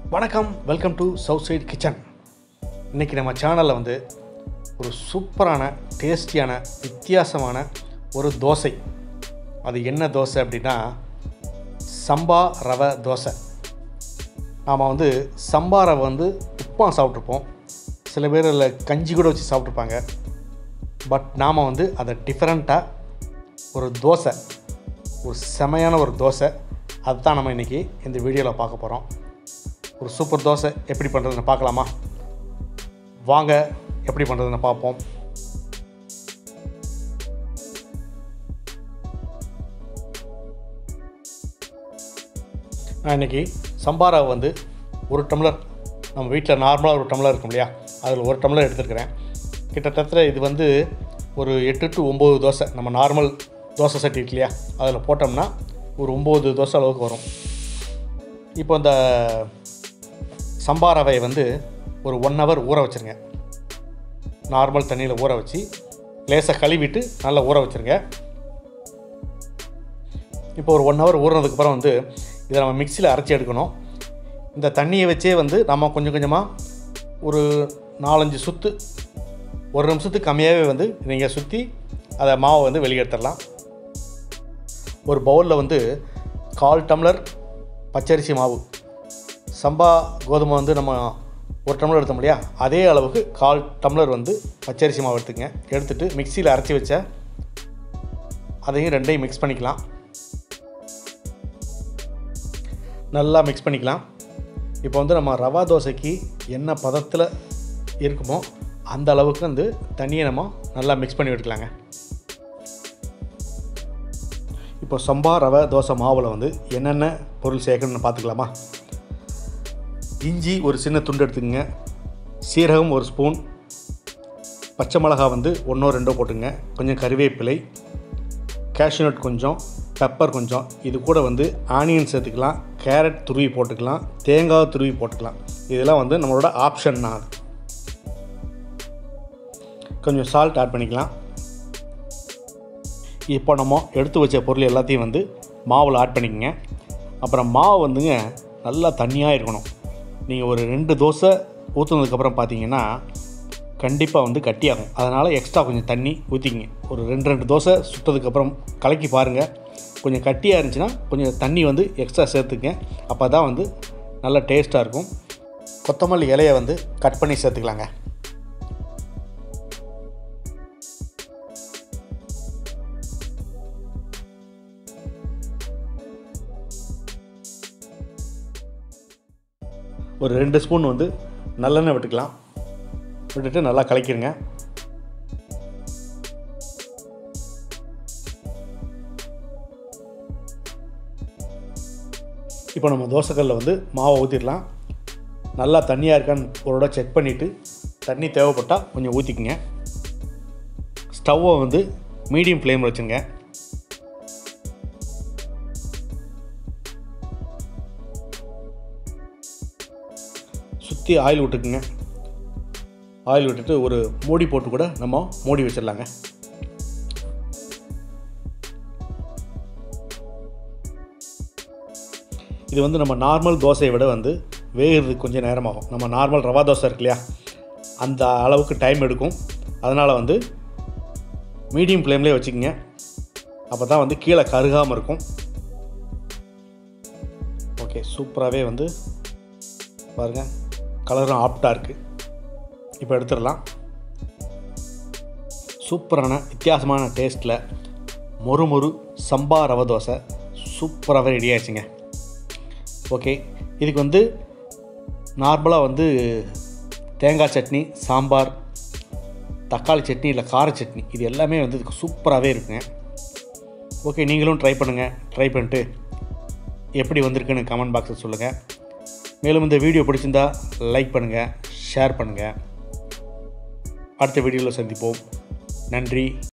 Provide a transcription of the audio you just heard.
வணக்கம் welcome to south side kitchen இன்றைக்கி நம்ம சேனலில் வந்து ஒரு சூப்பரான டேஸ்டியான வித்தியாசமான ஒரு தோசை அது என்ன தோசை அப்படின்னா சம்பா ரவை தோசை நாம் வந்து சம்பா ரவை வந்து உப்புமா சாப்பிட்ருப்போம் சில பேர் அதில் கஞ்சி கூட வச்சு சாப்பிட்ருப்பாங்க பட் நாம் வந்து அதை டிஃப்ரெண்ட்டாக ஒரு தோசை ஒரு செமையான ஒரு தோசை அதுதான் நம்ம இன்றைக்கி இந்த வீடியோவில் பார்க்க போகிறோம் ஒரு சூப்பர் தோசை எப்படி பண்ணுறதுன்னு பார்க்கலாமா வாங்க எப்படி பண்ணுறதுன்னு பார்ப்போம் நான் இன்றைக்கி சம்பாராவை வந்து ஒரு டம்ளர் நம்ம வீட்டில் நார்மலாக ஒரு டம்ளர் இருக்கும் இல்லையா அதில் ஒரு டம்ளர் எடுத்துருக்கிறேன் கிட்டத்தட்ட இது வந்து ஒரு எட்டு டு ஒம்பது தோசை நம்ம நார்மல் தோசை சட்டி இருக்கு இல்லையா அதில் போட்டோம்னா ஒரு ஒம்பது தோசை அளவுக்கு வரும் இப்போ இந்த சம்பா ரவையை வந்து ஒரு ஒன் ஹவர் ஊற வச்சுருங்க நார்மல் தண்ணியில் ஊற வச்சு லேசாக கழுவிட்டு நல்லா ஊற வச்சுருங்க இப்போ ஒரு ஒன் ஹவர் ஊறினதுக்கப்புறம் வந்து இதை நம்ம மிக்சியில் அரைச்சி எடுக்கணும் இந்த தண்ணியை வச்சே வந்து நம்ம கொஞ்சம் கொஞ்சமாக ஒரு நாலஞ்சு சுற்று ஒரு நிமிஷத்துக்கு கம்மியாகவே வந்து நீங்கள் சுற்றி அதை மாவை வந்து வெளியே எடுத்துடலாம் ஒரு பவுலில் வந்து கால் டம்ளர் பச்சரிசி மாவு சம்பா கோதுமை வந்து நம்ம ஒரு டம்ளர் எடுத்தோம் இல்லையா அதே அளவுக்கு கால் டம்ளர் வந்து பச்சரிசி மாவு எடுத்துக்கங்க எடுத்துகிட்டு மிக்சியில் அரைச்சி வச்ச அதையும் ரெண்டையும் மிக்ஸ் பண்ணிக்கலாம் நல்லா மிக்ஸ் பண்ணிக்கலாம் இப்போ வந்து நம்ம ரவா தோசைக்கு என்ன பதத்தில் இருக்குமோ அந்த அளவுக்கு வந்து தண்ணியை நம்ம நல்லா மிக்ஸ் பண்ணி எடுக்கலாங்க இப்போ சம்பா ரவை தோசை மாவில் வந்து என்னென்ன பொருள் சேர்க்கணும்னு பார்த்துக்கலாமா இஞ்சி ஒரு சின்ன துண்டு எடுத்துக்கங்க சீரகம் ஒரு ஸ்பூன் பச்சை மிளகா வந்து ஒன்றோ ரெண்டோ போட்டுங்க கொஞ்சம் கறிவேப்பிலை கேஷ்யூநட் கொஞ்சம் பெப்பர் கொஞ்சம் இது கூட வந்து ஆனியன் சேர்த்துக்கலாம் கேரட் துருவி போட்டுக்கலாம் தேங்காய் துருவி போட்டுக்கலாம் இதெல்லாம் வந்து நம்மளோட ஆப்ஷன் தான் அது கொஞ்சம் சால்ட் ஆட் பண்ணிக்கலாம் இப்போ நம்ம எடுத்து வச்ச பொருள் எல்லாத்தையும் வந்து மாவில் ஆட் பண்ணிக்கங்க அப்புறம் மாவு வந்துங்க நல்லா தண்ணியாக இருக்கணும் நீங்கள் ஒரு ரெண்டு தோசை ஊற்றுனதுக்கப்புறம் பார்த்தீங்கன்னா கண்டிப்பாக வந்து கட்டியாகும் அதனால் எக்ஸ்ட்ரா கொஞ்சம் தண்ணி ஊற்றிக்கிங்க ஒரு ரெண்டு ரெண்டு தோசை சுட்டதுக்கப்புறம் கலக்கி பாருங்கள் கொஞ்சம் கட்டியாக இருந்துச்சுன்னா கொஞ்சம் தண்ணி வந்து எக்ஸ்ட்ரா சேர்த்துக்கங்க அப்போ தான் வந்து நல்ல டேஸ்ட்டாக இருக்கும் கொத்தமல்லி இலையை வந்து கட் பண்ணி சேர்த்துக்கலாங்க ஒரு ரெண்டு ஸ்பூன் வந்து நல்லெண்ணெய் விட்டுக்கலாம் விட்டுட்டு நல்லா கலக்கிடுங்க இப்போ நம்ம தோசைக்கல்லில் வந்து மாவை ஊற்றிடலாம் நல்லா தண்ணியாக இருக்கான்னு ஒரு தடவை செக் பண்ணிவிட்டு தண்ணி தேவைப்பட்டால் கொஞ்சம் ஊற்றிக்குங்க ஸ்டவ்வை வந்து மீடியம் ஃப்ளேமில் வச்சுங்க சுற்றி ஆயில் விட்டுக்குங்க ஆயில் விட்டுட்டு ஒரு மூடி போட்டு கூட நம்ம மூடி வச்சிடலாங்க இது வந்து நம்ம நார்மல் தோசையை விட வந்து வேகிறதுக்கு கொஞ்சம் நேரமாகும் நம்ம நார்மல் ரவா தோசை இருக்கு இல்லையா அந்த அளவுக்கு டைம் எடுக்கும் அதனால் வந்து மீடியம் ஃப்ளேம்லேயே வச்சுக்கோங்க அப்போ தான் வந்து கீழே கருகாமல் இருக்கும் ஓகே சூப்பராகவே வந்து பாருங்கள் கலரும் ஆப்டாக இருக்குது இப்போ எடுத்துடலாம் சூப்பரான வித்தியாசமான டேஸ்ட்டில் மொறு மொறு சம்பா ரவை தோசை சூப்பராகவே ரெடி ஆயிடுச்சுங்க ஓகே இதுக்கு வந்து நார்மலாக வந்து தேங்காய் சட்னி சாம்பார் தக்காளி சட்னி இல்லை கார சட்னி இது எல்லாமே வந்து இதுக்கு சூப்பராகவே இருக்குங்க ஓகே நீங்களும் ட்ரை பண்ணுங்கள் ட்ரை பண்ணிட்டு எப்படி வந்திருக்குன்னு கமெண்ட் பாக்ஸில் சொல்லுங்கள் மேலும் இந்த வீடியோ பிடிச்சிருந்தா லைக் பண்ணுங்கள் ஷேர் பண்ணுங்கள் அடுத்த வீடியோவில் சந்திப்போம் நன்றி